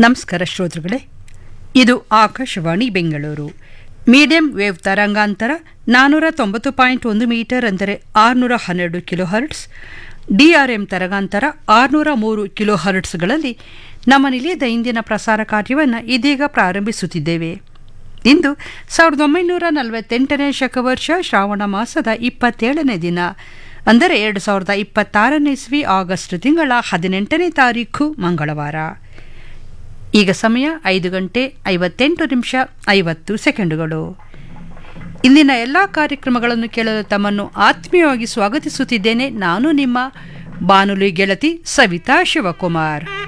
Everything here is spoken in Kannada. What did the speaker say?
ನಮಸ್ಕಾರ ಶ್ರೋತೃಗಳೇ ಇದು ಆಕಾಶವಾಣಿ ಬೆಂಗಳೂರು ಮೀಡಿಯಂ ವೇವ್ ತರಂಗಾಂತರ ನಾನ್ನೂರ ತೊಂಬತ್ತು ಪಾಯಿಂಟ್ ಒಂದು ಮೀಟರ್ ಅಂದರೆ ಆರುನೂರ ಹನ್ನೆರಡು ಕಿಲೋ ಹರ್ಟ್ಸ್ ಡಿಆರ್ಎಂ ತರಂಗಾಂತರ ಆರುನೂರ ಮೂರು ಕಿಲೋ ಹರ್ಟ್ಸ್ಗಳಲ್ಲಿ ನಮ್ಮ ನಿಲಯದ ಇಂದಿನ ಪ್ರಸಾರ ಕಾರ್ಯವನ್ನು ಇದೀಗ ಪ್ರಾರಂಭಿಸುತ್ತಿದ್ದೇವೆ ಇಂದು ಸಾವಿರದ ಒಂಬೈನೂರ ನಲವತ್ತೆಂಟನೇ ಶಕವರ್ಷ ಶ್ರಾವಣ ಮಾಸದ ಇಪ್ಪತ್ತೇಳನೇ ದಿನ ಅಂದರೆ ಎರಡು ಸಾವಿರದ ಇಪ್ಪತ್ತಾರನೇ ಇಸ್ವಿ ಆಗಸ್ಟ್ ತಿಂಗಳ ಹದಿನೆಂಟನೇ ತಾರೀಖು ಮಂಗಳವಾರ ಈಗ ಸಮಯ ಐದು ಗಂಟೆ ಐವತ್ತೆಂಟು ನಿಮಿಷ ಐವತ್ತು ಸೆಕೆಂಡುಗಳು ಇಂದಿನ ಎಲ್ಲ ಕಾರ್ಯಕ್ರಮಗಳನ್ನು ಕೇಳಲು ತಮ್ಮನ್ನು ಆತ್ಮೀಯವಾಗಿ ಸ್ವಾಗತಿಸುತ್ತಿದ್ದೇನೆ ನಾನು ನಿಮ್ಮ ಬಾನುಲಿ ಗೆಳತಿ ಸವಿತಾ ಶಿವಕುಮಾರ್